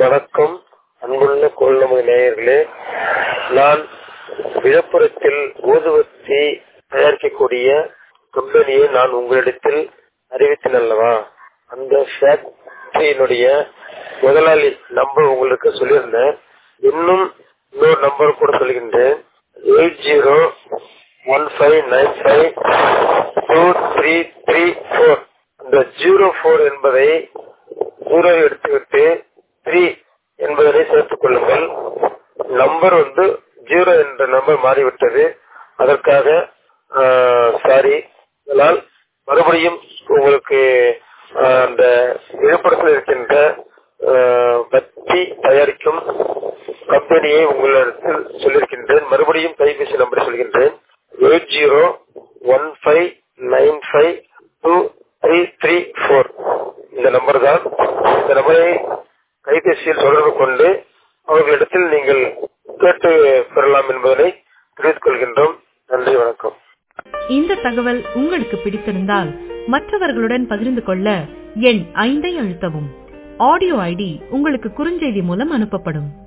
வணக்கம் அன்புள்ள கோல்நமது நேயர்களே நான் விழுப்புரத்தில் ஊதுவத்தி தயாரிக்கக்கூடிய கம்பெனியை நான் உங்களிடத்தில் அறிவித்தேன் அல்லவா அந்த ஃபேக்டரியினுடைய முதலாளி நம்பர் உங்களுக்கு சொல்லியிருந்தேன் இன்னும் இன்னொரு நம்பர் கூட சொல்கின்றேன் eight zero one five nine five two three three four அந்த ஜீரோ ஃபோர் என்பதை ஜீரோ எடுத்துவிட்டு த்ரீ என்பதனை சேர்த்துக் கொள்ளுங்கள் நம்பர் வந்து ஜீரோ என்ற நம்பர் மாறிவிட்டது அதற்காக சாரி இதனால் மறுபடியும் உங்களுக்கு ஆஹ், அந்த விழுப்புரத்தில் இருக்கின்ற ஆஹ், பத்தி தயாரிக்கும் கம்பெனியை உங்களிடத்தில் சொல்லியிருக்கின்றேன் மறுபடியும் கைபேசி நம்பரை சொல்கின்றேன் eight zero one five nine five two three three four இந்த நம்பர் தான் இந்த நம்பரை கைபேசியில் தொடர்பு கொண்டு அவர்களிடத்தில் நீங்கள் கேட்டு பெறலாம் என்பதனை தெரிவித்துக் கொள்கின்றோம் நன்றி வணக்கம் இந்த தகவல் உங்களுக்கு பிடித்திருந்தால் மற்றவர்களுடன் பகிர்ந்து கொள்ள எண் ஐந்தை அழுத்தவும் ஆடியோ ஐடி உங்களுக்கு குறுஞ்செய்தி மூலம் அனுப்பப்படும்